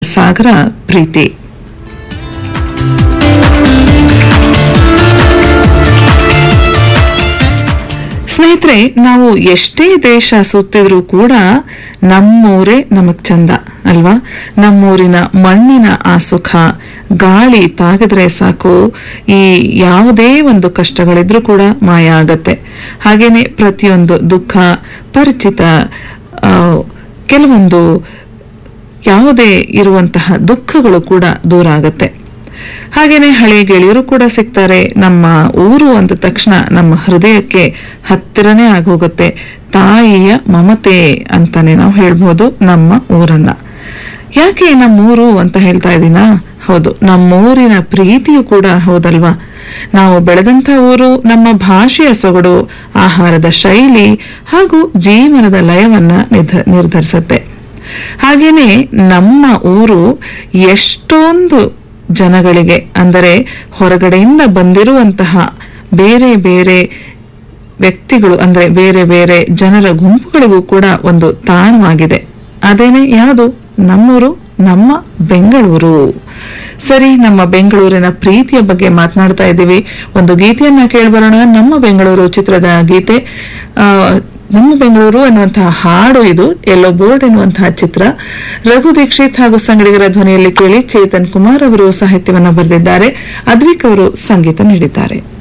ಸಾಗರ ಪ್ರೀತಿ ಸ್ನೇಹಿತರೆ ನಾವು ಎಷ್ಟೇ ದೇಶ ಸುತ್ತಿದ್ರೂ ಕೂಡ ನಮ್ಮೂರೇ ನಮಗ್ ಚಂದ ಅಲ್ವಾ ನಮ್ಮೂರಿನ ಮಣ್ಣಿನ ಆ ಸುಖ ಗಾಳಿ ತಾಗಿದ್ರೆ ಸಾಕು ಈ ಯಾವುದೇ ಒಂದು ಕಷ್ಟಗಳಿದ್ರೂ ಕೂಡ ಮಾಯ ಆಗತ್ತೆ ಹಾಗೇನೆ ಪ್ರತಿಯೊಂದು ದುಃಖ ಪರಿಚಿತ ಆ, ಕೆಲವೊಂದು ಯಾವುದೇ ಇರುವಂತಹ ದುಃಖಗಳು ಕೂಡ ದೂರ ಆಗತ್ತೆ ಹಾಗೇನೆ ಹಳೆಯ ಗೆಳೆಯರು ಕೂಡ ಸಿಗ್ತಾರೆ ನಮ್ಮ ಊರು ಅಂದ ತಕ್ಷಣ ನಮ್ಮ ಹೃದಯಕ್ಕೆ ಹತ್ತಿರನೇ ಆಗೋಗುತ್ತೆ ತಾಯಿಯ ಮಮತೆ ಅಂತಾನೆ ನಾವು ಹೇಳ್ಬೋದು ನಮ್ಮ ಊರನ್ನ ಯಾಕೆ ನಮ್ಮೂರು ಅಂತ ಹೇಳ್ತಾ ಇದ್ದೀನಾ ಹೌದು ನಮ್ಮೂರಿನ ಪ್ರೀತಿಯು ಕೂಡ ಹೌದಲ್ವಾ ನಾವು ಬೆಳೆದಂತ ಊರು ನಮ್ಮ ಭಾಷೆಯ ಸೊಗಡು ಆಹಾರದ ಶೈಲಿ ಹಾಗೂ ಜೀವನದ ಲಯವನ್ನ ನಿರ್ಧ- ನಿರ್ಧರಿಸುತ್ತೆ ಹಾಗೇನೆ ನಮ್ಮ ಊರು ಎಷ್ಟೊಂದು ಜನಗಳಿಗೆ ಅಂದರೆ ಹೊರಗಡೆಯಿಂದ ಬಂದಿರುವಂತಹ ಬೇರೆ ಬೇರೆ ವ್ಯಕ್ತಿಗಳು ಅಂದ್ರೆ ಬೇರೆ ಬೇರೆ ಜನರ ಗುಂಪುಗಳಿಗೂ ಕೂಡ ಒಂದು ತಾಣವಾಗಿದೆ ಅದೇನೆ ಯಾವುದು ನಮ್ಮೂರು ನಮ್ಮ ಬೆಂಗಳೂರು ಸರಿ ನಮ್ಮ ಬೆಂಗಳೂರಿನ ಪ್ರೀತಿಯ ಬಗ್ಗೆ ಮಾತನಾಡ್ತಾ ಇದ್ದೀವಿ ಒಂದು ಗೀತೆಯನ್ನ ಕೇಳ್ಬರೋಣ ನಮ್ಮ ಬೆಂಗಳೂರು ಚಿತ್ರದ ಗೀತೆ ಆ, ನಮ್ಮ ಬೆಂಗಳೂರು ಅನ್ನುವಂತಹ ಹಾಡು ಇದು ಎಲ್ಲೋ ಬೋರ್ಡ್ ಎನ್ನುವಂತಹ ಚಿತ್ರ ರಘು ದೀಕ್ಷಿತ್ ಹಾಗೂ ಸಂಗಡಿಗರ ಧ್ವನಿಯಲ್ಲಿ ಕೇಳಿ ಚೇತನ್ ಕುಮಾರ್ ಅವರು ಸಾಹಿತ್ಯವನ್ನ ಬರೆದಿದ್ದಾರೆ ಅದ್ವಿಕ್ ಅವರು ಸಂಗೀತ ನೀಡಿದ್ದಾರೆ